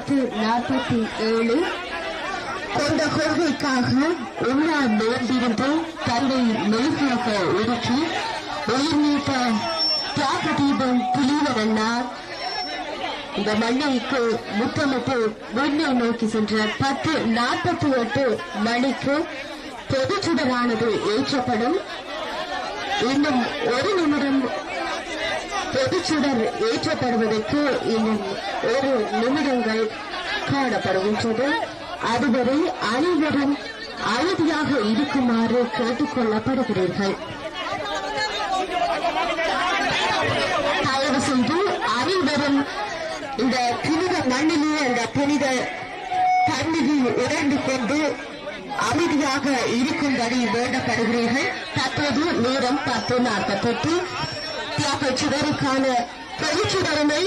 பத்து நாற்பத்தி ஏழு கொண்ட கொள்கைக்காக உண்ணார் நேர்ந்திருந்து தன்னை மெழுகாக ஒதுக்கி உயிர் நீத்த தியாக தீபம் புலிவரன்னார் இந்த மண்ணைக்கு முத்தமிட்டு விண்ணை நோக்கி சென்ற பத்து நாற்பத்தி எட்டு மணிக்கு பொதுச்சுடரானது ஏற்றப்படும் இன்னும் ஒரு நிமிடம் பொதுச்சுடர் ஏற்றப்படுவதற்கு இன்னும் ஒரு நிமிடங்கள் காணப்படுகின்றது அதுவரை அனைவரும் அமைதியாக இருக்குமாறு கேட்டுக் கொள்ளப்படுகிறீர்கள் தயவு செய்து அனைவரும் இந்த புனித மண்ணிலே அந்த புனித தண்ணீரில் உணர்ந்து கொண்டு அமைதியாக இருக்கும்படி வேண்டப்படுகிறீர்கள் தற்போது நேரம் பத்து நாற்பத்தெட்டு தியாக சுடருக்கான பொதுச்சுடரமை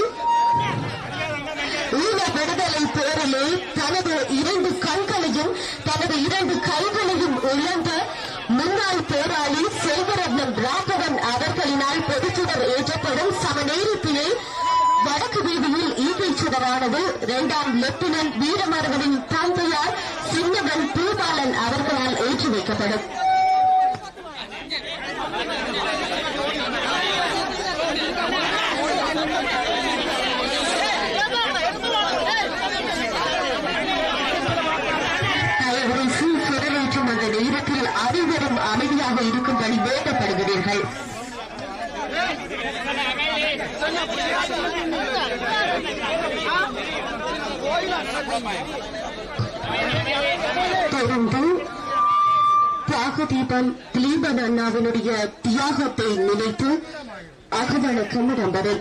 ஈழ விடுதலை போரிலே தனது இரண்டு கண்களையும் தனது இரண்டு கைகளையும் இழந்த முன்னாள் போராளி செல்வரத்னம் ராகவன் அவர்களினால் பொதுச்சுடர் ஏற்றப்படும் சமநேரத்திலே வடக்கு வீதியில் ஈகை சுடரானது இரண்டாம் லெப்டினன்ட் வீரமரவனின் தந்தையார் சின்னவன் பூபாலன் அவர்களால் ஏற்றி வைக்கப்படும் தயவுரைசு சுடரேற்றும் அந்த நேரத்தில் அனைவரும் அமைதியாக இருக்கும்படி வேண்டப்படுகிறீர்கள் தொடர்ந்து தியாக தீபம் திலீபன் அண்ணாவினுடைய தியாகத்தை நினைத்து அகவணக்கம் இடம்பெறும்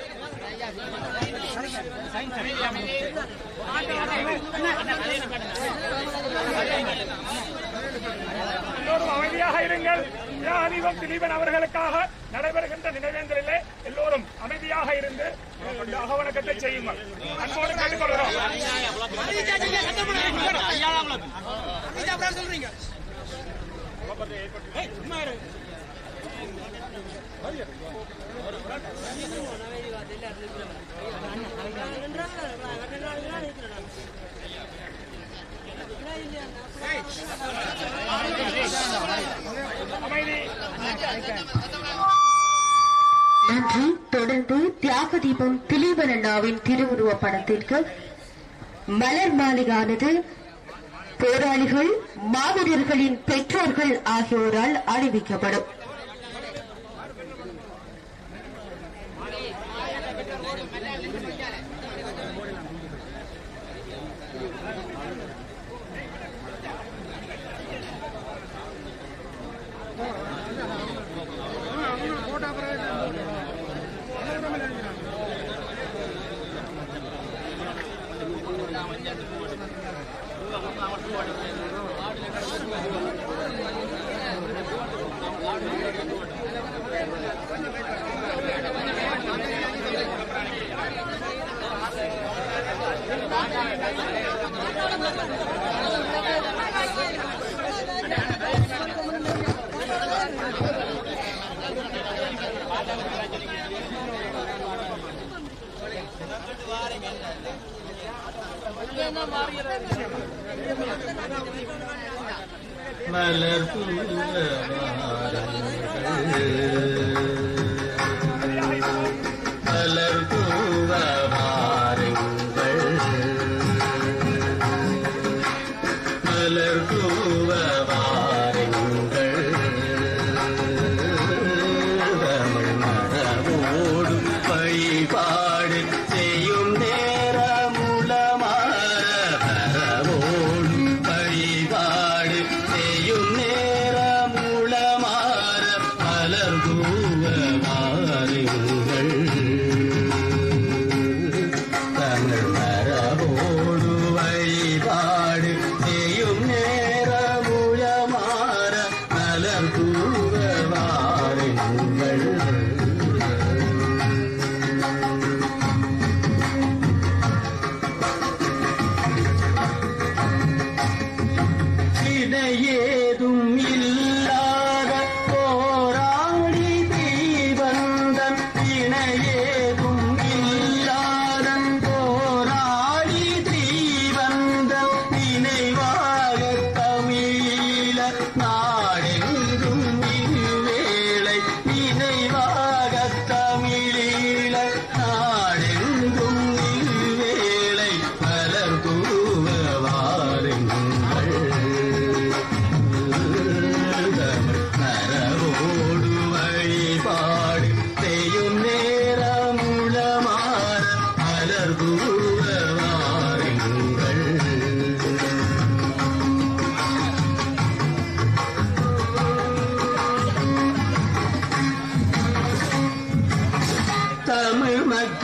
எல்லோரும் அமைதியாக இருங்கள் தியாகதீபம் திலீபன் அவர்களுக்காக நடைபெறுகின்ற நினைவேந்தலிலே எல்லோரும் அமைதியாக இருந்து இந்த அகவணக்கத்தை செய்யுங்கள் அன்போடு கேட்டுக்கொள்கிறோம் அமைதி நன்றி தொடர்ந்து தியாக தீபம் திலீபன் அண்ணாவின் திருவுருவ படத்திற்கு மலர் மாலையானது போராளிகள் மாவீரர்களின் பெற்றோர்கள் ஆகியோரால் அணிவிக்கப்படும் மலர் மலர் தூவமாறுங்கள் மலர் தூவமாறுங்கள் தமிழ் மரபோடு வழிபாடு செய்யும் நேரமுளமாற மரபோடு வழிபாடு செய்யும் நேரமுளமாற மலர் தூவமாறுங்கள் தமிழ் மரபோடு வழிபாடு செய்யும் நேரமுளமாற மலர் தூவமாறுங்கள் இணையேதும் இல்லாத போராடி தீவந்தன் இணையேதும் இல்லாத போராடி தீ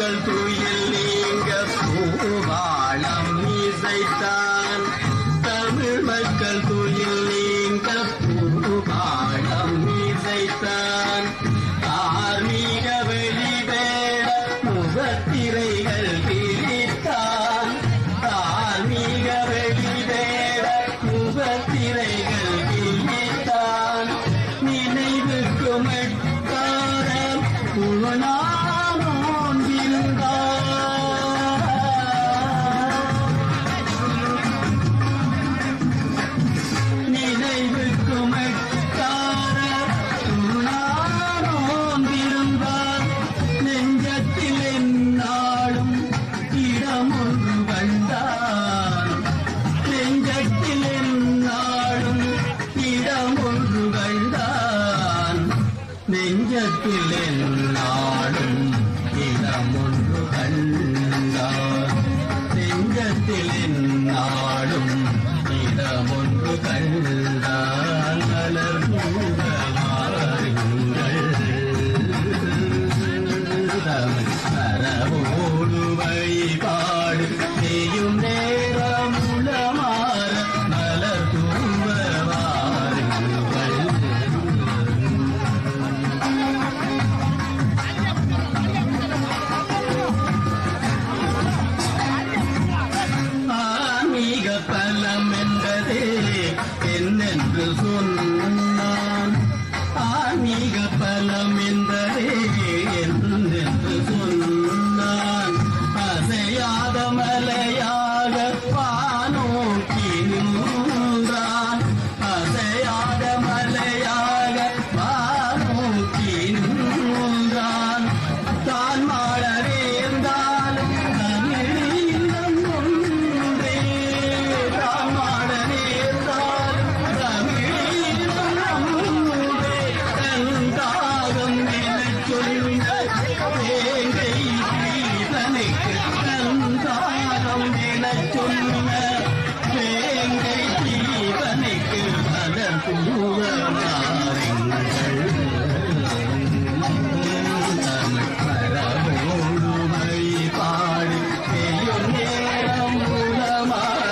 மக்கள் துயில் நீங்க பூவாளம் இசைத்தான் தமிழ் மக்கள் துயில் நீங்க பூவாளம் இசைத்தான் தார்மீக வெளிவேட முகத்திரைகள் பிரித்தான் தார்மீக வெளிவேட முகத்திரைகள் பிரித்தான் நினைவுக்கு மெட்டாரம் புவனானோன் நினைவுக்கு மெட்டார துணானோந்திருந்தார் நெஞ்சத்தில் என்னாலும் இடமொன்று கண்டான் நெஞ்சத்தில் என்னாலும் இடமொன்று கண்டான் நெஞ்சத்தில் என்னாலும் இடமொன்று கண்டான் நெஞ்சத்தில் என்னாலும் இடமொன்று கண்டான் மலர் மரவோடு வழிபாடு செய்யும் நேரம் உளமாற மலர் தூவ வாருங்கள் ஆன்மீக பலம் என்பதே என்னென்று சொன்னான் ஆன்மீக பலம் என்பதே என்னென்று சொன்னான் அசையாத மலையாக வானோக்கி நின்றான் அசையாத மலையாக வானோக்கி நின்றான் தான் மாட நேர்ந்தாலும் தமிழீழம் ஒன்றே தான் மாட நேர்ந்தாலும் தமிழீழம் ஒன்றே தந்தாகம் எனச் சொல்ல வேங்கை தீபனுக்கு தந்தாகம் எனச் சொல்ல வேங்கை தீபனுக்கு அதன் மரபோடு வழிபாடு செய்யும் நேரம் மூலமாக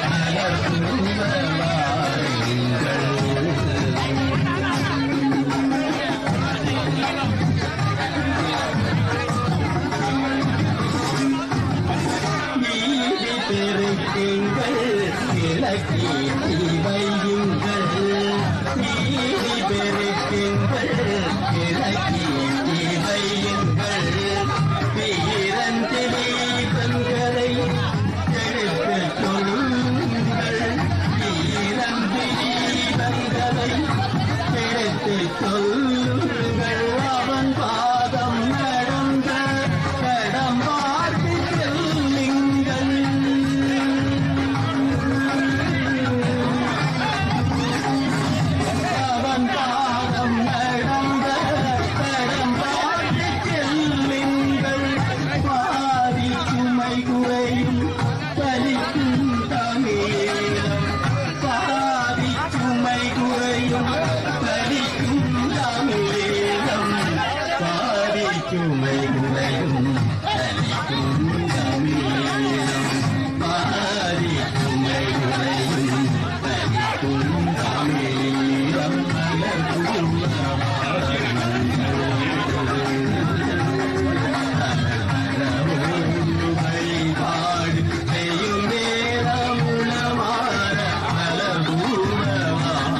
நீதி பெருக்குங்கள் இலக்கி வையுங்கள் நீதி பெருக்குங்கள் இலக்கி வையுங்கள் வீரந்திரி தங்களை எடுத்துக் கொள்ளுங்கள் வீரந்திரி தங்களை எடுத்துக் கொள்ளுங்கள் அவன் பாதம் நடந்த கடம் பார்த்து செல்லுங்கள் அவன் பாதம் நடந்த கடம் பார்த்து செல்லுங்கள் பாதி சுமை குறையும் பலிக்கும் தமிழம் பாதி சுமை குறையும் பலிக்கும் தமிழம் பாதி சுமை குறையும் பலிக்கும் தமிழம் பாதி சுமை குறையும் பலிக்கும் தமிழம் மலர்க்கும் வழிபாடு செய்யும் நேரம் உளமாற மலர்பூரமான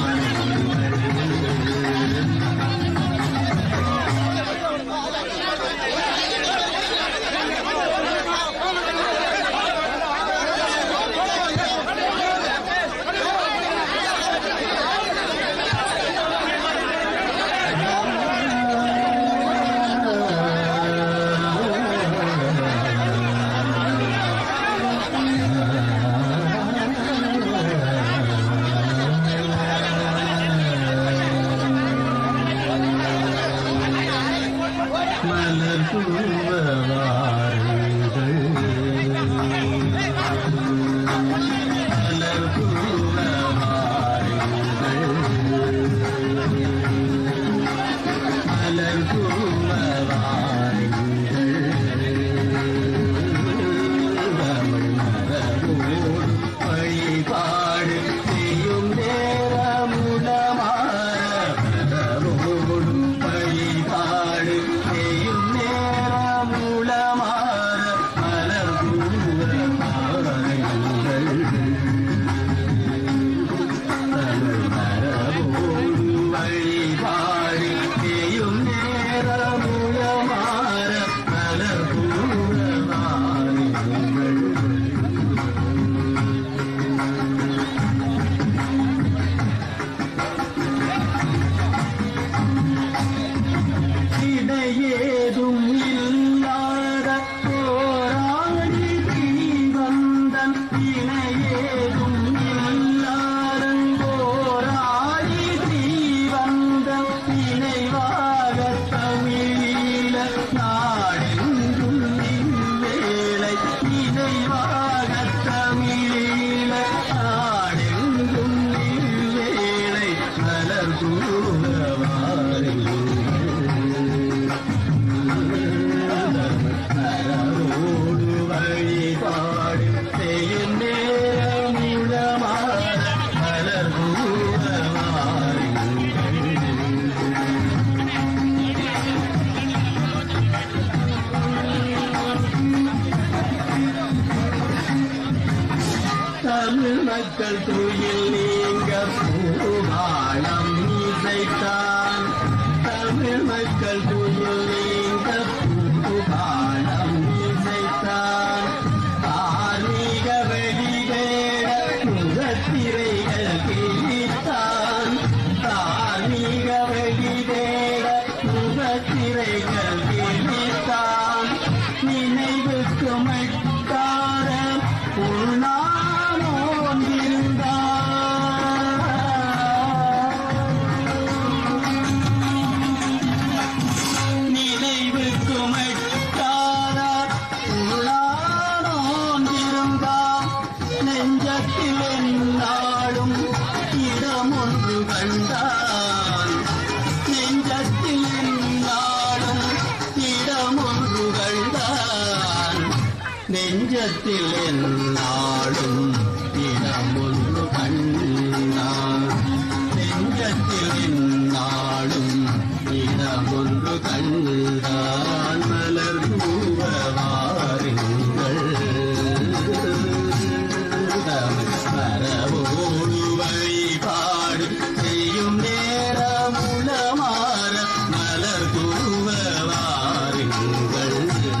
மலர் பூவாருங்கள் மலர் பூவாருங்கள் மலர் பூவாருங்கள் துயில் நீங்க பூவாளம் இசைத்தான் தமிழ் மக்கள் துயில் நீங்க பூவாளம் இசைத்தான் ஆன்மீக வெளிவேட முகத்திரைகள் கிழித்தான் தார்மீக வெளிவேட முகத்திரைகள் கிழித்தான் நினைவுக்கு மட்டார உள்நானோ நினைவுக்கு மட்டார உள்ளானோந்திருந்தான் நெஞ்சத்தில் என்னாலும் இடமொன்று கண்டான் நெஞ்சத்தில் என்னாலும் இடமொன்று கண்டான் நெஞ்சத்தில் என்னாலும் இடமொன்று கண்டான் நெஞ்சத்தில் என்னாலும் இடமொன்று கண்டான் மலர் பூவாருங்கள் மரபோடு வழிபாடு செய்யும் நேரம் உளமாற மலர் தூவாருங்கள்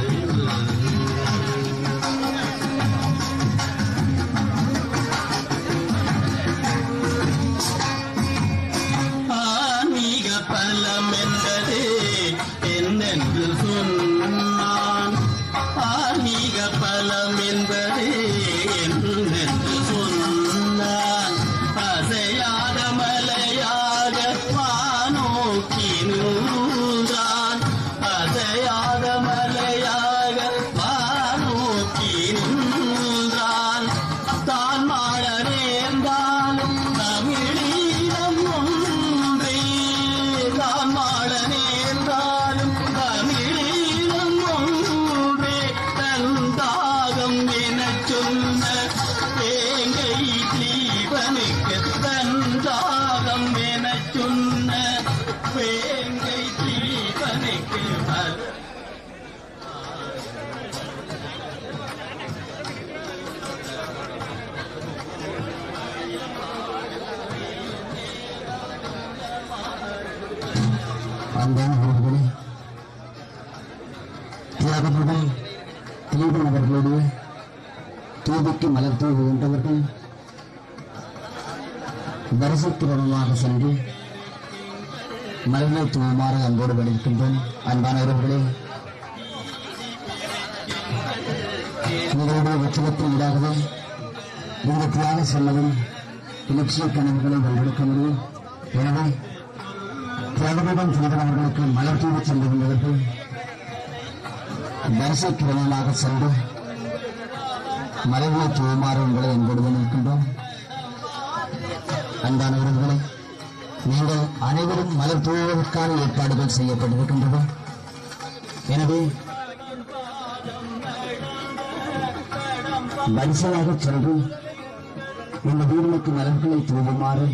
ஆன்மீக பலம் என்பது என்னென்று சொன்னான் ஆன்மீக பலம் என்பது என்னென்று சொன்னான் அசையாத மலையாக வானோக்கி நின்றான் அசையாத மலையாக வானோக்கி நின்றான் தான் மாட நேர்ந்தாலும் தமிழீழம் ஒன்றே தான் மாட நேர்ந்தாலும் தமிழீழம் ஒன்றே தன் தாகம் எனச் சொன்ன வேங்கை தீபனுக்கு தன் தாகம் எனச் சொன்ன வேங்கை தீபனுக்கு மத அன்பானவர்களே தியாகமுடன் தீபன் அவர்களுடைய தூபிக்கு மலர் தூவுகின்றவர்கள் வரிசைக்கிரமமாக சென்று மலர்களை தூவுமாறு அன்போடு வலிக்கின்றோம் அன்பானவர்களே உங்களுடைய உச்சலத்தின் ஈடாகவே இந்த தியாக செல்லவும் இலட்சிய கனவுகளை வென்றெடுக்க முடியும் எனவே தியாகதீபம் செய்தவர்களுக்கு மலர் தூவி செல்லுகின்றவர்கள் வரிசை கிரமமாக சென்று மலர்களை தூவுமாறு உங்களை என்பது நிற்கின்றோம் அன்பானவர்களே நீங்கள் அனைவரும் மலர் தூவுவதற்கான ஏற்பாடுகள் செய்யப்பட்டிருக்கின்றன எனவே வரிசையாக சென்று இந்த வீரனுக்கு மலர்களை தூவுமாறு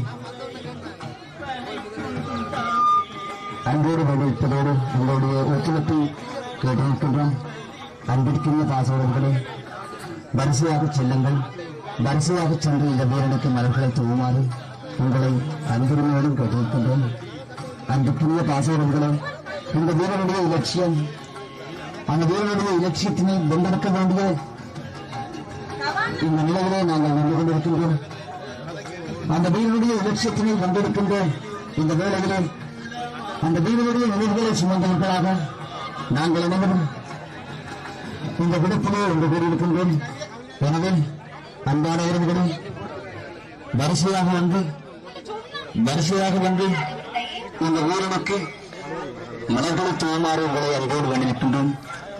அன்போடு வைப்பதோடு உங்களுடைய ஒத்துழைப்பை கேட்டிருக்கின்றோம் அன்பிற்குரிய பாசோடர்களே வரிசையாக செல்லுங்கள் வரிசையாக சென்று இந்த வீரனுக்கு மலர்களை தூவுமாறு உங்களை அன்புரிமையோடும் கேட்டிருக்கின்றோம் அன்புக்குரிய பாசோடர்களே இந்த வீரனுடைய இலட்சியம் அந்த வீரனுடைய இலட்சியத்தினை வென்றெடுக்க வேண்டிய இந்த நிலையிலே நாங்கள் நின்று கொண்டிருக்கின்றோம் அந்த வீரனுடைய இலட்சியத்தினை வென்றெடுக்கின்ற இந்த வேளையிலே அந்த வீரனுடைய நினைவுகளை சுமந்தவர்களாக நாங்கள் அனைவரும் இந்த விடத்திலே ஒன்று கூறியிருக்கின்றோம் எனவே அன்பானவர்களும் வரிசையாக வந்து வரிசையாக வந்து இந்த வீரனுக்கு மலர்களை தூவுமாறு உங்களை அன்போடு வேண்டியிருக்கின்றோம்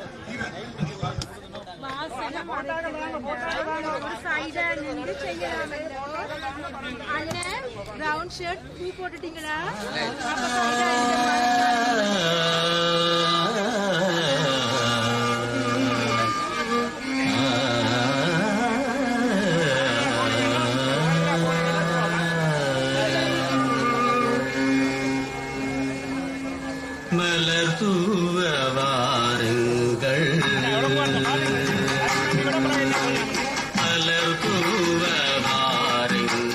சைடா நின்று செய்யலாமല്ലോ அண்ணே பிரவுன் ஷர்ட் பூ போட்டுட்டீங்களா அப்ப சைடா இந்த மாதிரி மலர் தூவ வாருங்கள் மலர் தூவ வாருங்கள்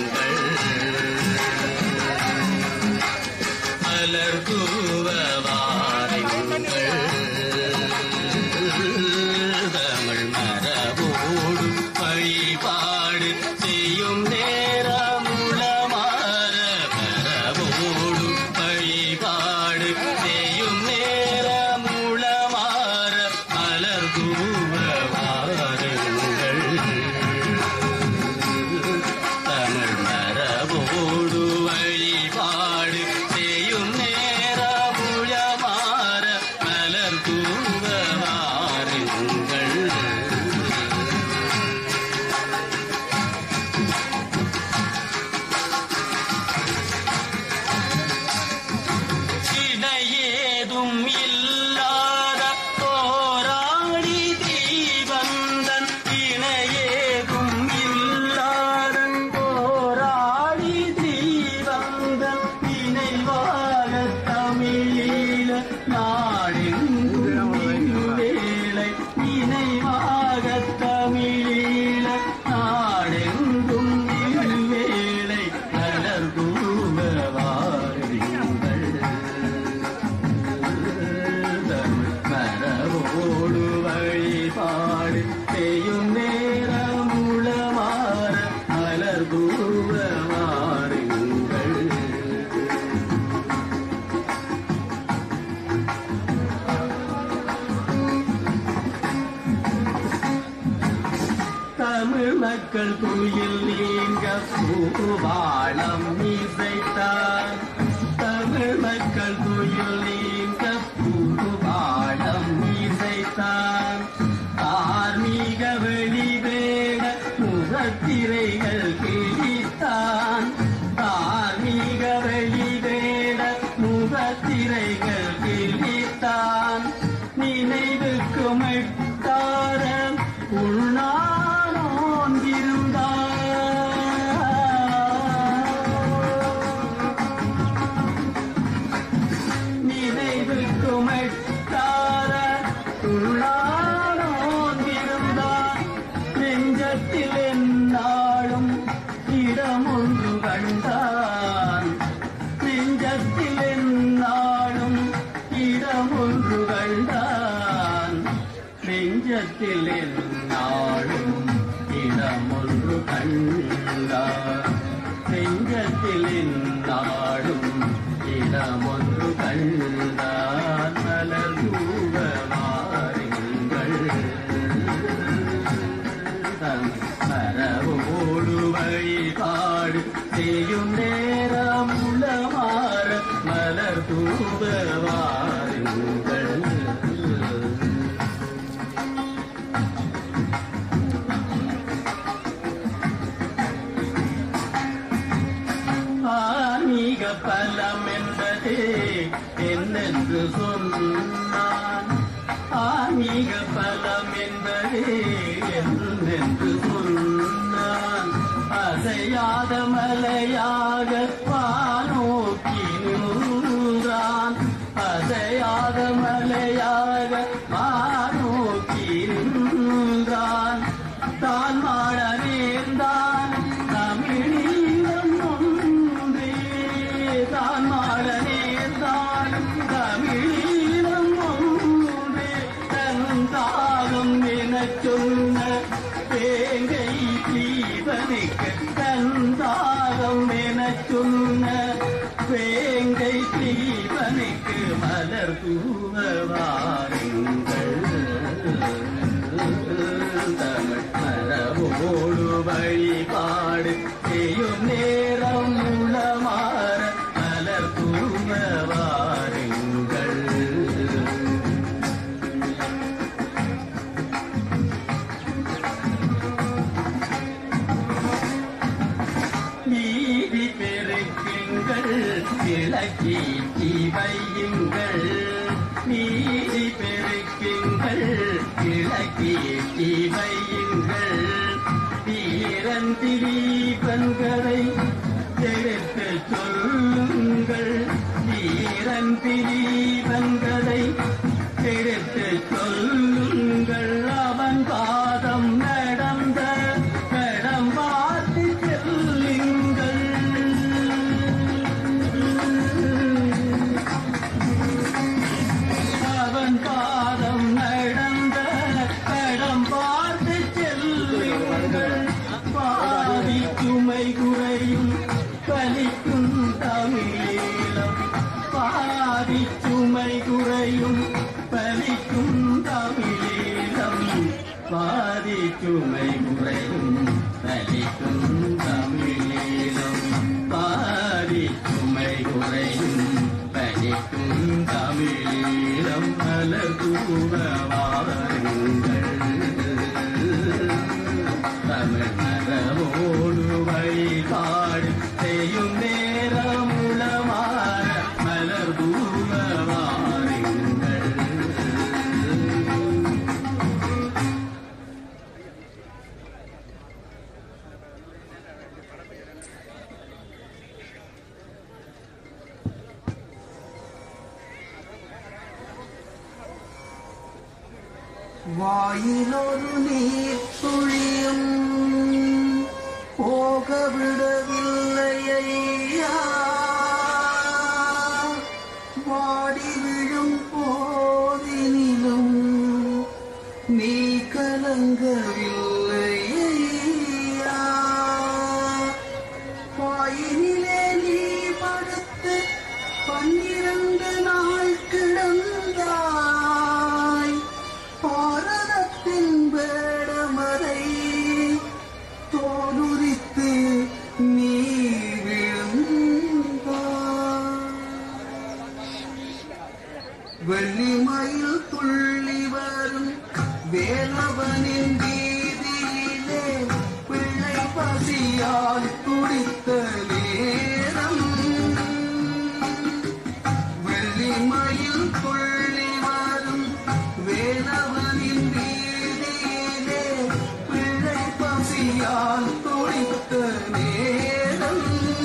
மக்கள் துயில் நீங்க பூவாளம் இசைத்தான் தமிழ் மக்கள் துயில் நீங்க பூவாளம் இசைத்தான் தார்மீக வெளிவேட முகத்திரைகள் கிழித்தான் தார்மீக வெளிவேட முகத்திரைகள் கிழித்தான் நினைவுக்கு மெட்டார உள்நாளோன் நினைவுக்கு மெட்டார உள்நாளோன் நெஞ்சத்தில் என்னாலும் இடமொன்று கண்டான் நெஞ்சத்தில் என்னாலும் இடமொன்று கண்டான் நெஞ்சத்தில் என்னாலும் இடமொன்று கண்டான் நெஞ்சத்தில் என்னாலும் இடமொன்று கண்டான் மலர் தூவ மாறுங்கள் மரபோடு வழிபாடு செய்யும் நேரம் உளமாற மலர் தூவ வாருங்கள் ஆன்மீக பலம் என்பதே என்னென்று சொன்னான் ஆன்மீக பலம் என்பதே என்னென்று சொன்னான் அசையாத மலையாக வானோக்கி நின்றான் அசையாத மலையாக வானோக்கி நின்றான் தான் மாட நேர்ந்தான் தமிழீழம் ஒன்றே தான் மாட நேர்ந்தான் தமிழீழம் ஒன்றே தன் தாகம் எனச் சொன்ன வேங்கை தீபனுக்கு தன் தாகம் எனச் சொன்ன வேங்கை தீபனுக்கு மலர் தூவ வாருங்கள் தமிழ் மரபோடு வழிபாடு செய்யும் நேரம் உளமாற மலர் தூவ வாருங்கள் நீதி பெருக்குங்கள் கிழக்கீட்டி வையுங்கள் நீதி பெருக்குங்கள் கிழக்கீட்டி வையுங்கள் வீரன் திலீபன்களை எடுத்து சொல்லுங்கள் வீரன் திலீபன்களை எடுத்து சொல்லுங்கள் அவன் பாதம் நடந்த படம் பார்த்து செல்லுங்கள் அவன் பாதம் நடந்த படம் பார்த்து செல்லுங்கள் பாதி சுமை குறையும் கலிக்கும் தமிழீழம் பாதி சுமை குறையும் பலிக்கும் தமிழீழம் பாதி சுமை குறையும் பலிக்கும் தமிழீழம் பாதி சுமை குறையும் பலிக்கும் தமிழீழம் மலர் தூவ வாருங்கள் தமிழ் மரபோடு வழிபாடு செய்யும் நேரம் உளமாற மலர் தூவ வாருங்கள் வாயிலொரு நீர் துளியும் போக விடவில்லை ஐயா வாடி விழும் போதினிலும் நீ கலங்கவில்லை ஐயா வாயினிலே நீ படுத்து பன்னிரண்டு நாள் கிடந்தாய் பாரதத்தின் வேடமதை வெள்ளிமயில் துள்ளி வரும் வேலவனின் வீதியிலே பிள்ளை பசியால் துடித்த நேரம் வெள்ளிமயில் துள்ளி வரும் வேலவனின் வீதியிலே பிள்ளை பசியால் துடித்த நேரம்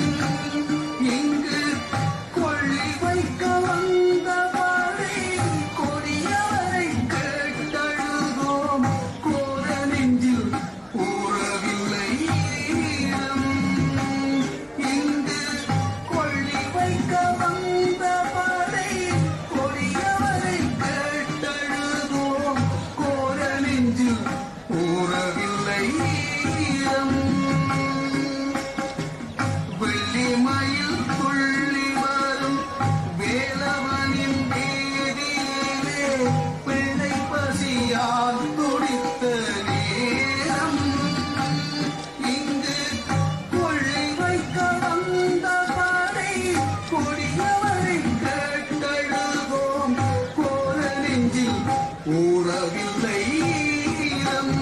இங்கு கொள்ளி வைக்க வந்த பாறை கொடியவரை கேட்டழுதோம் கோர நெஞ்சில் கூறவில்லை ஈரம். இங்கு கொள்ளி வைக்க வந்த பாறை கொடியவரை கேட்டழுதோம் கோர நெஞ்சில் கூறவில்லை ஈரம். வெள்ளிமயில் துள்ளி வரும் வேலவனின் வீதியிலே பிள்ளை பசியால் துடித்த நேரம் இங்கு கொள்ளி வைக்க வந்த பாடை கொடியவரை கேட்டழுதோம் கோர நெஞ்சில் ஊறவில்லை ஈரம்.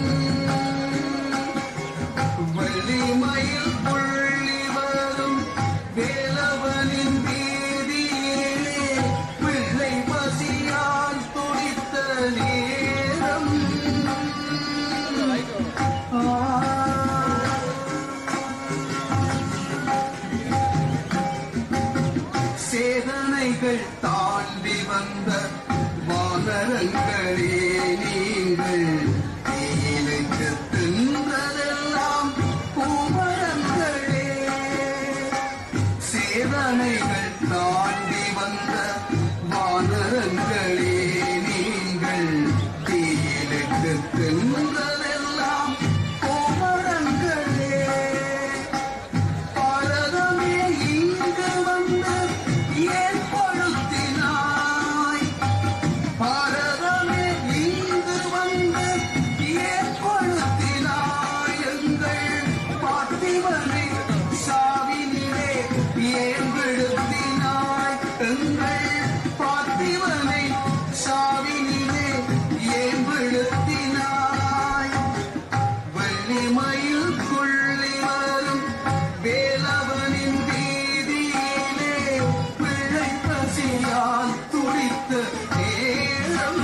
வெள்ளிமயில் புள்ளி வரும் வேலவனின் வீதியிலே பிள்ளை பசியால் துடித்த நேரம் ஆ சேதனைகள் தாண்டி வந்த வானரங்களே நீங்கள் தீயிலுக்கு தின்றதெல்லாம் பூமரங்களே சேதனைகள் தாண்டி வந்த வானரங்களே நீங்கள் தீயிலுக்கு தின்றதெல்லாம் பூமரங்களே பாரதமே இங்கு வந்து ஏன் கொளுத்தினாய் பாரதமே இங்கு வந்து ஏன் கொளுத்தினாய் எங்கள் பார்த்திவனை சாவினிலே ஏன் விழுத்தினாய் எங்கள் பார்த்திவனை சாவினிலே ஏன் விழுத்தினாய் வெள்ளிமயில் துள்ளி வரும் வேலவனின் வீதியிலே பிள்ளை பசியால் துடித்த நேரம்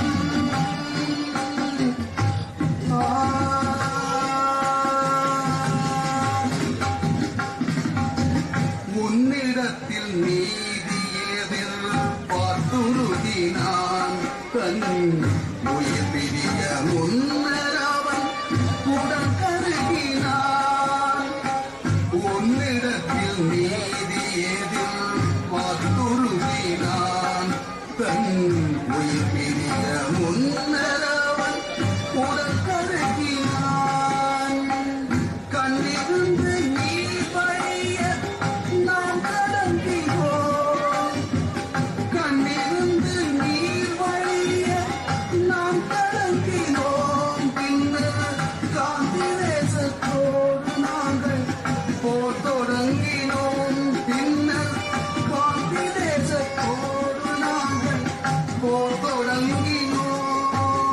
உன்னிடத்தில் நீதி எதில் பார்த்துருகினான் தன் உயிர் பிரிய முன்னர் அவன் உடன் கருகினான் உன்னிடத்தில் நீதி எதில் பார்த்துருகினான் தன் உயிர் பிரிய முன்னர் அவன் உடன் கருகினான் கண்ணிருந்து நீர் வழிய நாம் கடந்தினோம் கண்ணிருந்து நீர் வழிய நாம் கடந்தினோம் பின்னர் காந்தி தேசத்தோடு நாங்கள் போர் தொடங்கினோம் பின்னர் காந்தி தேசத்தோடு நாங்கள் போர் தொடங்கினோம்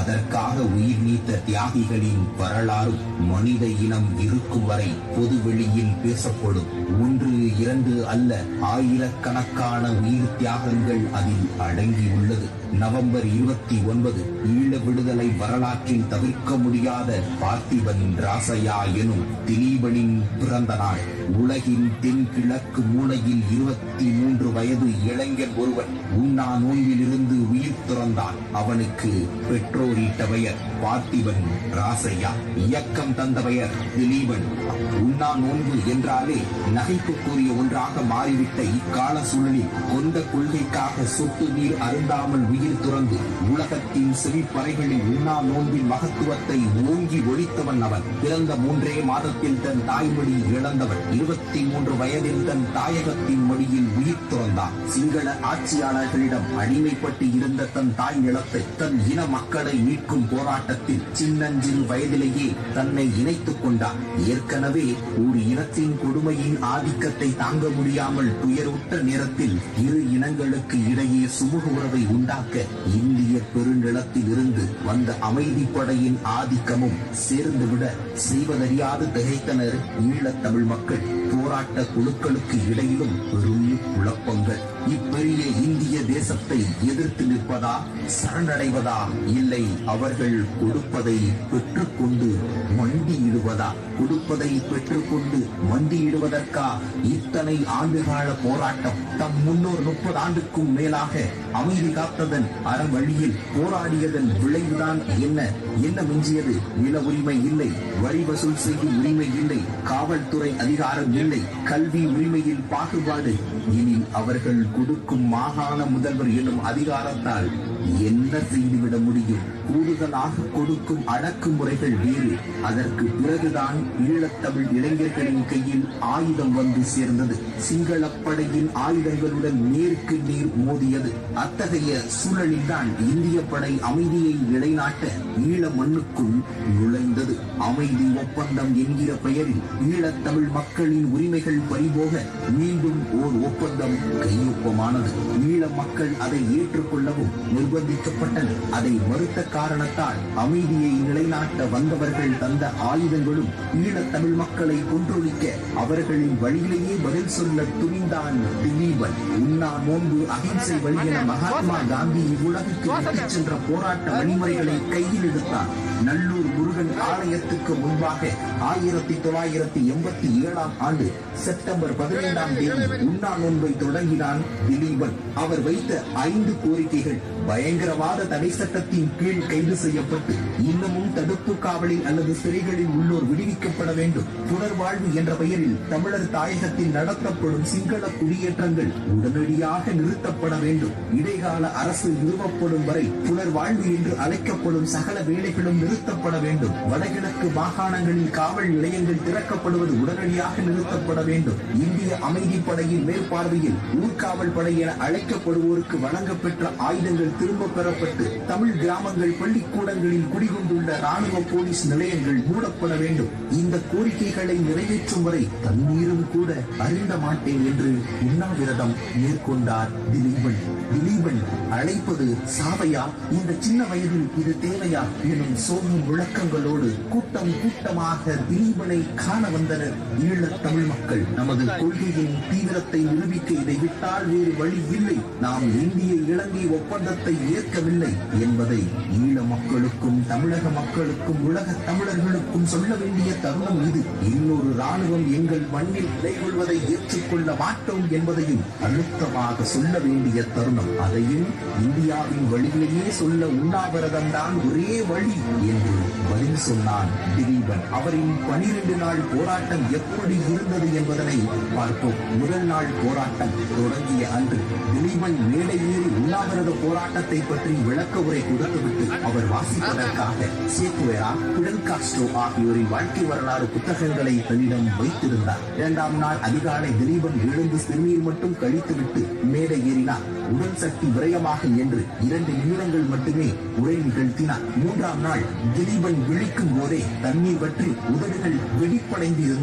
அதற்காக உயிர் நீத்த தியாகிகளின் வரலாறும் மனித இனம் இருக்கும் வரை பொதுவெளியில் பேசப்படும் ஒன்று இரண்டு அல்ல ஆயிரக்கணக்கான உயிர் தியாகங்கள் அதில் அடங்கியுள்ளது நவம்பர் இருபத்தி ஒன்பது ஈழ விடுதலை வரலாற்றில் தவிர்க்க முடியாத பார்த்திபன் ராசையா எனும் திலீபனின் பிறந்த நாள் உலகின் தென்கிழக்கு மூலையில் இருபத்தி மூன்று வயது இளைஞன் ஒருவன் உண்ணா நோயிலிருந்து உயிர் துறந்தான் அவனுக்கு பெற்றோரிட்ட பெயர் பார்த்திபன் ராசையா இயக்கம் தந்த பெயர் திலீபன் உண்ணா நோன்பு என்றாலே நகைப்புக்குரிய ஒன்றாக மாறிவிட்ட இக்கால சூழலில் கொண்ட கொள்கைக்காக சொட்டு நீர் அருந்தாமல் உயிர் துறந்து உலகத்தின் செவிப்பறைகளில் உண்ணா நோன்பின் மகத்துவத்தை ஓங்கி ஒழித்தவன் அவன் பிறந்த மூன்றே மாதத்தில் தன் தாய்மொழி இழந்தவன் இருபத்தி மூன்று வயதில் தன் தாயகத்தின் மொழியில் உயிர் துறந்தான் சிங்கள ஆட்சியாளர்களிடம் அடிமைப்பட்டு இருந்த தன் தாய் நிலத்தை தன் இன மக்களை மீட்கும் போராட்டத்தில் சின்னஞ்சிறு வயதிலேயே தன்னை இணைத்துக் கொண்டான் ஏற்கனவே ஒரு இனத்தின் கொடுமையின் ஆதிக்கத்தை தாங்க முடியாமல் துயருற்ற நேரத்தில் இரு இனங்களுக்கு இடையே சுமூக உறவை உண்டாக்க இந்திய பெருநிலத்தில் இருந்து வந்த அமைதிப்படையின் ஆதிக்கமும் சேர்ந்துவிட செய்வதறியாது திகைத்தனர் ஈழத் தமிழ் மக்கள் போராட்ட குழுக்களுக்கு இடையிலும் பெரும் குழப்பங்கள் இப்பெரிய இந்திய தேசத்தை எதிர்த்து நிற்பதா சரணடைவதா இல்லை அவர்கள் கொடுப்பதை பெற்றுக்கொண்டு மண்டியிடுவதா கொடுப்பதை பெற்றுக்கொண்டு மண்டியிடுவதற்கா இத்தனை ஆண்டுகால போராட்டம் தம் முன்னோர் முப்பது ஆண்டுக்கும் மேலாக அமைதி காத்ததன் அறவழியில் போராடியதன் விளைவுதான் என்ன என்ன மிஞ்சியது நில உரிமை இல்லை வரி வசூல் செய்யும் உரிமை இல்லை காவல்துறை அதிகாரம் இல்லை கல்வி உரிமையில் பாகுபாடு இனி அவர்கள் கொடுக்கும் மாகாண முதல்வர் எனும் அதிகாரத்தால் என்ன செய்துவிட முடியும் கூடுதலாக கொடுக்கும் அடக்குமுறைகள் வேறு அதற்கு பிறகுதான் ஈழத்தமிழ் இளைஞர்களின் கையில் ஆயுதம் வந்து சேர்ந்தது சிங்களப்படையின் ஆயுதங்களுடன் நேருக்கு நேர் மோதியது அத்தகைய சூழலில்தான் இந்திய படை அமைதியை நிலைநாட்ட ஈழ மண்ணுக்குள் நுழைந்தது அமைதி ஒப்பந்தம் என்கிற பெயரில் ஈழத்தமிழ் மக்களின் உரிமைகள் பறிபோக மீண்டும் ஓர் ஒப்பந்தம் கையொப்பமானது ஈழ மக்கள் அதை ஏற்றுக்கொள்ளவும் நிர்பந்திக்கப்பட்டனர் அதை மறுத்த காரணத்தால் அமைதியை நிலைநாட்ட வந்தவர்கள் தந்த ஆயுதங்களும் ஈழத் தமிழ் மக்களை கொன்றொழிக்க அவர்களின் வழியிலேயே பதில் சொல்ல துணிந்தான் திலீபன் உண்ணா நோன்பு அகிம்சை வழி என மகாத்மா காந்தி இவ்வுலகுக்கு விட்டுச் சென்ற போராட்ட வழிமுறைகளை கையில் எடுத்தார் நல்லூர் முருகன் ஆலயத்துக்கு முன்பாக ஆயிரத்தி தொள்ளாயிரத்தி எண்பத்தி ஏழாம் ஆண்டு செப்டம்பர் பதினைந்தாம் தேதி உண்ணா நோன்பை தொடங்கினான் திலீபன் அவர் வைத்த ஐந்து கோரிக்கைகள் பயங்கரவாத தடை சட்டத்தின் கீழ் கைது செய்யப்பட்டு இன்னமும் தடுப்பு காவலில் அல்லது சிறைகளில் உள்ளோர் விடுவிக்கப்பட வேண்டும் புனர்வாழ்வு என்ற பெயரில் தமிழர் தாயகத்தில் நடத்தப்படும் சிங்கள குடியேற்றங்கள் உடனடியாக நிறுத்தப்பட வேண்டும் இடைக்கால அரசு நிறுவப்படும் வரை புனர்வாழ்வு என்று அழைக்கப்படும் சகல வேலைகளும் நிறுத்தப்பட வேண்டும் வடகிழக்கு மாகாணங்களில் காவல் நிலையங்கள் திறக்கப்படுவது உடனடியாக நிறுத்தப்பட வேண்டும் இந்திய அமைதிப்படையின் மேற்பார்வையில் ஊர்காவல் படை என அழைக்கப்படுவோருக்கு வழங்கப்பெற்ற ஆயுதங்கள் திரும்ப பெறப்பட்டு தமிழ் கிராமங்கள் பள்ளிக்கூடங்களில் குடிகொண்டுள்ள ராணுவ போலீஸ் நிலையங்கள் மூடப்பட வேண்டும் இந்த கோரிக்கைகளை நிறைவேற்றும் வரை தண்ணீரும் கூட அறிந்த மாட்டேன் என்று உண்ணாவிரதம் மேற்கொண்டார் திலீபன் திலீபன் அழைப்பது சாவையா இந்த சின்ன வயதில் இது தேவையா எனும் சோகம் விளக்கங்களோடு கூட்டம் கூட்டமாக திலீபனை காண வந்தனர் ஈழத் தமிழ் மக்கள் நமது கொள்கையின் தீவிரத்தை நிரூபிக்க இதை விட்டால் வேறு வழி இல்லை நாம் இந்திய இலங்கை ஒப்பந்தத்தை ஏற்கவில்லை என்பதை ஈழ மக்களுக்கும் தமிழக மக்களுக்கும் உலக தமிழர்களுக்கும் சொல்ல வேண்டிய தருணம் இது இன்னொரு ராணுவம் எங்கள் மண்ணில் நிலை கொள்வதை ஏற்றுக்கொள்ள மாட்டோம் என்பதையும் அழுத்தமாக சொல்ல வேண்டிய தருணம் அதையும் இந்தியாவின் வழியிலேயே சொல்ல உண்ணாவிரதம் தான் ஒரே வழி என்று பதில் சொன்னான் திலீபன் அவரின் பனிரெண்டு நாள் போராட்டம் எப்படி இருந்தது என்பதனை பார்ப்போம் முதல் நாள் போராட்டம் தொடங்கிய அன்று திலீபன் மேடை ஏறி உண்ணாவிரத போராட்டத்தை பற்றி விளக்க உரை கொடுத்துவிட்டு அவர் வாசிப்பதற்காக சேக்குவேரா பிடல் காஸ்ட்ரோ ஆகியோரின் வாழ்க்கை வரலாறு புத்தகங்களை தன்னிடம் வைத்திருந்தார் இரண்டாம் நாள் அதிகாலை திலீபன் எழுந்து சிறுநீர் மட்டும் கழித்துவிட்டு மேடை ஏறினார் உடல் சக்தி விரயமாக என்று இரண்டு நிமிடங்கள் மட்டுமே உரை நிகழ்த்தினார் மூன்றாம் நாள் திலீபன் விழிக்கும் போதே தண்ணீர் பற்றி உதடுகள் வெடிப்படைந்து இருந்தன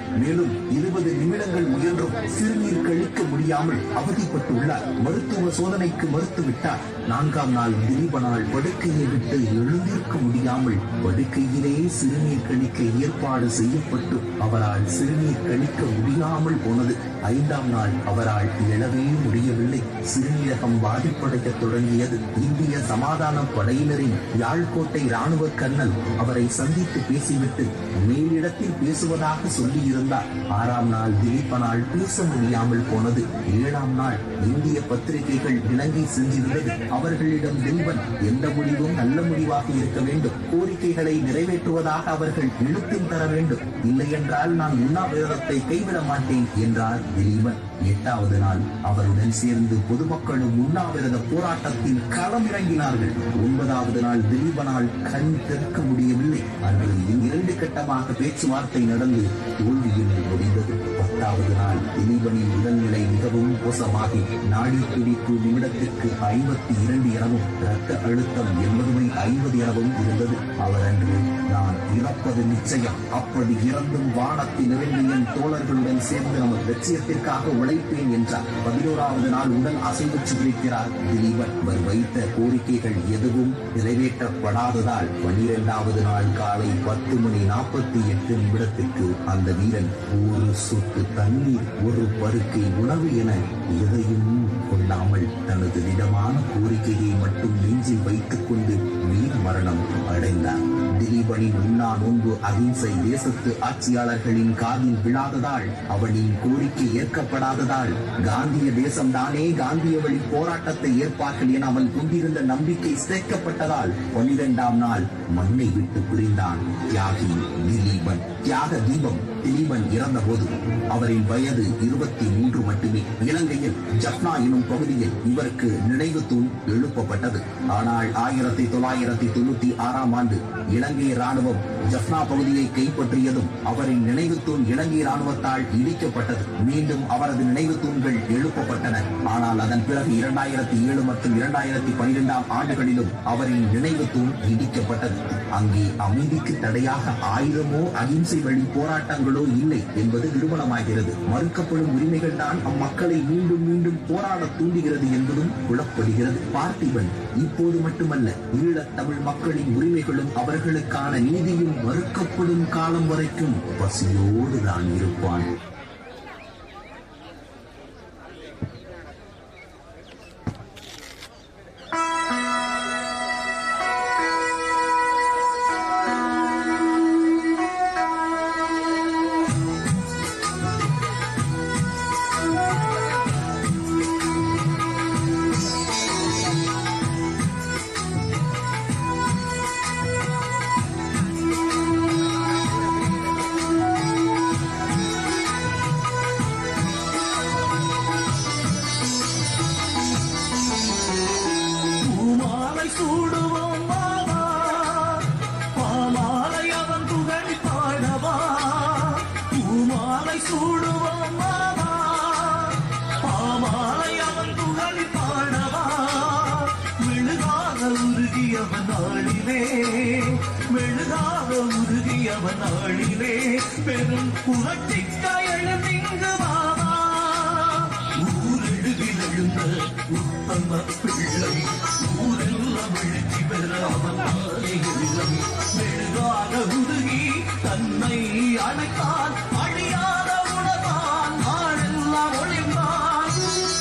மேலும் இருபது நிமிடங்கள் முயன்றும் சிறுநீர் கழிக்க முடியாமல் அவதிப்பட்டுள்ளார் மருத்துவ சோதனைக்கு மறுத்துவிட்டார் நான்காம் நாள் திலீபனால் படுக்கையை விட்டு எழுந்திருக்க முடியாமல் படுக்கையிலே சிறுநீர் கழிக்க ஏற்பாடு செய்யப்பட்டு அவரால் சிறுநீர் கழிக்க முடியாமல் போனது ஐந்தாம் நாள் அவரால் எழவே முடியவில்லை சிறுநீரகம் பாதிப்படையத் தொடங்கியது இந்திய சமாதான படையினரின் யாழ்கோட்டை ராணுவ கர்னல் அவரை சந்தித்து பேசிவிட்டு மேலிடத்தில் பேசுவதாக சொல்லியிருந்தார் ஆறாம் நாள் திலீபனால் பேச முடியாமல் போனது ஏழாம் நாள் இந்திய பத்திரிகைகள் இலங்கை சென்றிருந்தது அவர்களிடம் திலீபன் எந்த முடிவும் நல்ல முடிவாக இருக்க வேண்டும் கோரிக்கைகளை நிறைவேற்றுவதாக அவர்கள் இழுத்தில் தர வேண்டும் இல்லையென்றால் நான் உண்ணாவிரதத்தை கைவிட மாட்டேன் என்றார் திலீபன் எட்டாவது நாள் அவருடன் சேர்ந்து பொதுமக்களும் உண்ணாவிரத போராட்டத்தில் களமிறங்கினார்கள் ஒன்பதாவது நாள் திலீபனால் கண் திறக்க முடியவில்லை அன்று இரண்டு கட்டமாக பேச்சுவார்த்தை நடந்து தோல்வியில் முடிந்தது பத்தாவது நாள் திலீபனின் உடல்நிலை மிகவும் மோசமாகி நாடி துடிப்பு நிமிடத்திற்கு ஐம்பத்தி இரண்டு எனவும் இரத்த அழுத்தம் எண்பது பை ஐம்பது எனவும் இருந்தது அவர் அன்று நான் இறப்பது நிச்சயம் அப்படி இறந்தும் வானத்தில் இருந்து என் தோழர்களுடன் சேர்ந்து நமது லட்சியத்திற்காக உழைப்பேன் என்றார் பதினோராவது நாள் உடல் அசைவுச்சு பிடிக்கிறார் திலீபன் அவர் வைத்த கோரிக்கைகள் எதுவும் நிறைவேற்றப்படாததால் பனிரெண்டாவது நாள் காலை பத்து மணி நாற்பத்தி எட்டு நிமிடத்திற்கு அந்த வீரன் ஒரு சொட்டு தண்ணீர் ஒரு பருக்கை உணவு என எதையும் கொள்ளாமல் தனது திடமான கோரிக்கையை மட்டும் நெஞ்சில் வைத்துக் கொண்டு வீர மரணம் அடைந்தார் திலீபனின் உண்ணா நோன்பு அகிம்சை தேசத்து ஆட்சியாளர்களின் காதில் விழாததால் அவனின் கோரிக்கை ஏற்கப்படாததால் காந்திய தேசம்தானே காந்திய வழி போராட்டத்தை ஏற்பார்கள் என அவன் கொண்டிருந்த நம்பிக்கை சிதைக்கப்பட்டதால் பன்னிரெண்டாம் நாள் மண்ணை விட்டு பிரிந்தான் தியாகி திலீபன் தியாக தீபம் திலீபன் இறந்தபோது அவரின் வயது இருபத்தி மூன்று மட்டுமே இலங்கையில் ஜப்னா எனும் பகுதியில் இவருக்கு நினைவு தூண் எழுப்பப்பட்டது ஆனால் ஆயிரத்தி தொள்ளாயிரத்தி தொண்ணூத்தி ஆறாம் ஆண்டு இலங்கை ராணுவம் ஜப்னா பகுதியை கைப்பற்றியதும் அவரின் நினைவு தூண் இலங்கை ராணுவத்தால் இடிக்கப்பட்டது மீண்டும் அவரது நினைவு தூண்கள் எழுப்பப்பட்டன ஆனால் அதன் பிறகு இரண்டாயிரத்தி ஏழு மற்றும் இரண்டாயிரத்தி பனிரெண்டாம் ஆண்டுகளிலும் அவரின் நினைவு தூண் இடிக்கப்பட்டது அங்கே அமைதிக்கு தடையாக ஆயுதமோ அகிம்சை வழி போராட்டங்களோ இல்லை என்பது நிரூபணமாகிறது மறுக்கப்படும் உரிமைகள் தான் அம்மக்களை மீண்டும் மீண்டும் போராட தூண்டுகிறது என்பதும் புலப்படுகிறது பார்த்திபன் இப்போது மட்டுமல்ல ஈழத் தமிழ் மக்களின் உரிமைகளும் அவர்களுக்கான நீதியும் மறுக்கப்படும் காலம் வரைக்கும் பசியோடு தான் இருப்பான் பூமாலை சூடுவோம் மாமா பாமாலை அவன் புகழ் பாடவா பூமாலை சூடுவோம் மாமா பாமாலை அவன் புகழ் பாடவா மெழுகாக உருகியவன் நாளிலே மெழுகாக உருகியவன் நாளிலே பெரும் புரட்சிக்க எழுந்திங்கு வாவா ஊரெழுதில் எழுந்த உத்தம பிள்ளை ஊரெல்லாம் எழுச்சி பெற அவன் நாளே இல்லை மெழுகாக உருகி தன்னை அழைத்தான் அழியாத உணவான் நாளெல்லாம் ஒளிந்தான்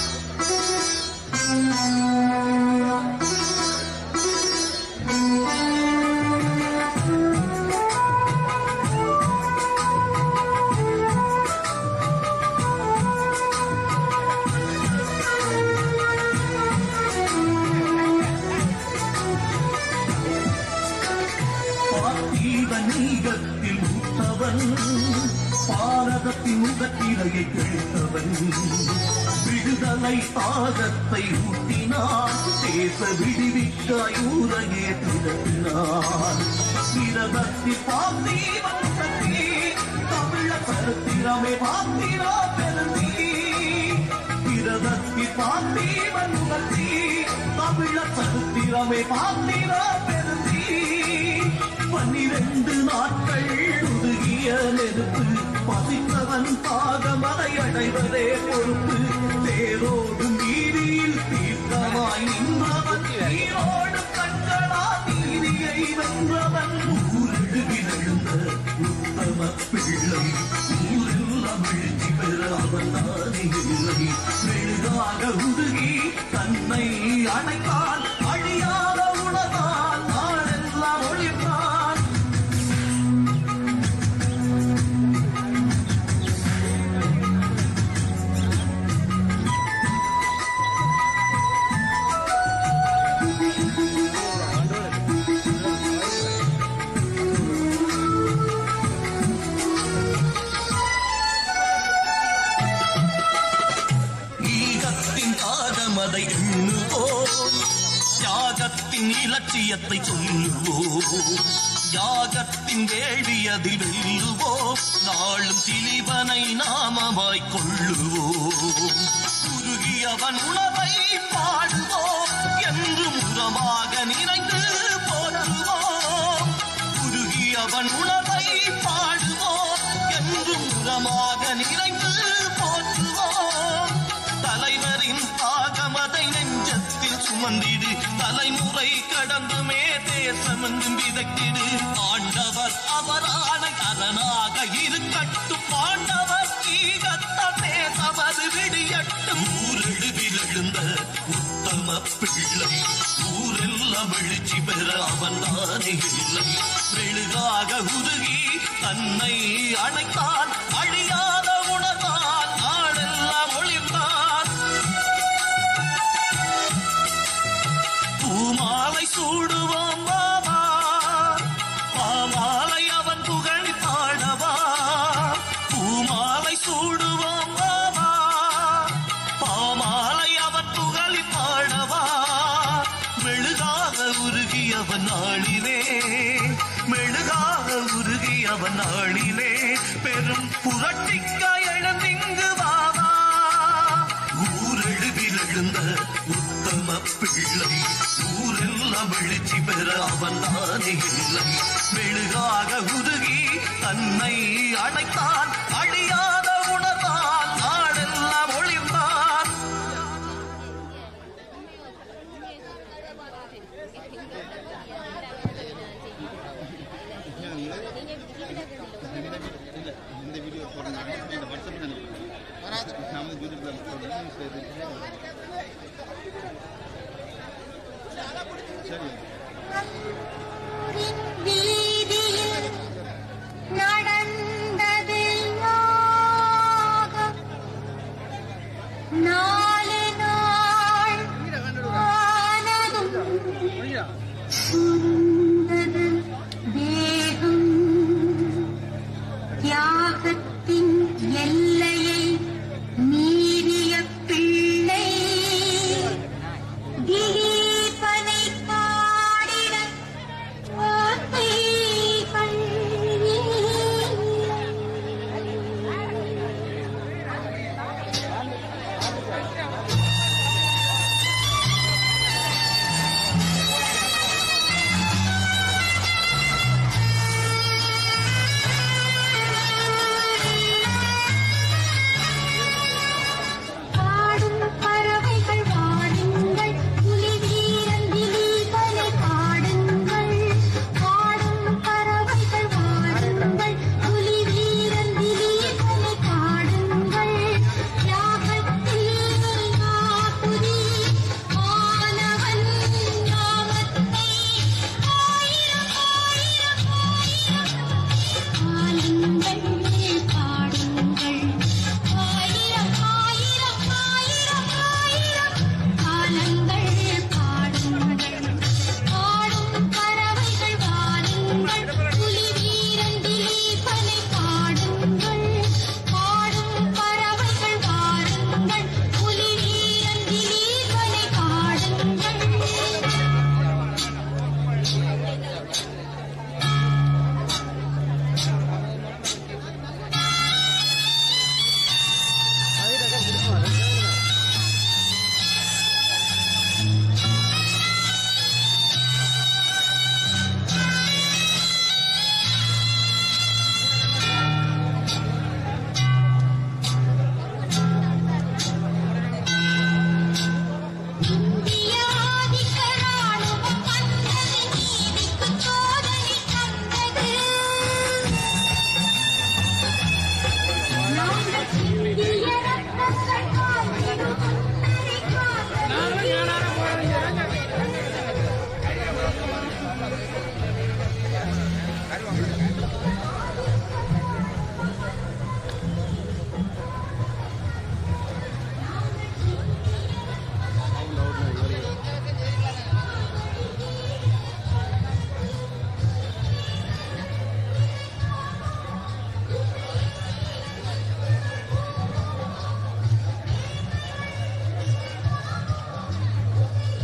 பார்த்தீத நீகத்தில் மூத்தவன் பாரதத்தின் முகத்திரையை கழித்தவன் விடுதலை தாகத்தை ஊட்டினான் தேச விடுவிக்க ஊரையே திரட்டினான் பிரதத்தி பார்த்தீவன் சக்தி தமிழ சரித்திரமே பார்த்தீரா பெருந்தி பிரதத்தி பார்த்தீவன் சக்தி தமிழ சரித்திரமே பார்த்தீரா பெருந்தி பன்னிரண்டு நாட்கள் உருகிய நெருப்பு பசித்தவன் பாதமதை அடைவதே பொறுப்பு தேரோடு நீதியில் தீர்த்தமாய் நின்றவன் நீரோடு கண்களா நீதியை வென்றவன் ஊரெழுவில் எழுந்த உத்தம பிள்ளை ஊரெல்லாம் எழுச்சி பெற அவன் தானே இல்லை மெழுகாக உருகி தன்னை அணைத்தான் அழியாத உணர்ந்தான் நாளெல்லாம் ஒளிர்ந்தான் ஈகத்தின் தாகமதை எண்ணுவோம் தியாகத்தின் இலட்சியத்தை சொல்லுவோம் யாகத்தின் வேள்வியதில் வெல்லுவோம் நாளும் திலீபனை நாமமாய் கொள்ளுவோம் உருகியவன் உணவை பாடுவோம் என்று முகமாக நிறைந்து போற்றுவோம் உருகியவன் உணவை பாடுவோம் என்று முகமாக நிறைந்து போற்றுவோம் தலைவரின் தாகமதை நெஞ்சத்தில் சுமந்திடு தலைமுறை கடந்துமே தேசமெங்கும் விதைத்திடு ஆண்டவர் அவரான அரணாக இருக்கட்டும் பாண்டவர் ஈகத்த தேசமது விடியட்டும் ஊரெழுவில் எழுந்த உத்தம பிள்ளை ஊரெல்லாம் எழுச்சி பெற அவன் தானே இல்லை மெழுகாக உருகி தன்னை அணைத்தான் அழியாத உணர்ந்தான் நாடெல்லாம் ஒளிர்ந்தான் பூமாலை சூடுவோம் மாமா பாமாலை அவன் புகழ் பாடவா பூமாலை சூடுவோம் மாமா பாமாலை அவன் புகழ் பாடவா மெழுகாக உருகியவன் நாளிலே மெழுகாக உருகியவன் நாளிலே பெரும் புரட்டிக்க எழுந்திங்கு வாவா ஊரெழுவில் எழுந்த உத்தம பிள்ளை ஊரெல்லாம் எழுச்சி பெற அவன் தானே இல்லை மெழுகாக உருகி தன்னை அணைத்தான் அழியாத உணர்ந்தான் நாடெல்லாம் ஒளிர்ந்தான் இந்த வீடியோ போடுங்க இந்த வாட்ஸ்அப்பில் அனுப்புங்க வராது நம்ம யூடியூப்ல போடுறேன் சரி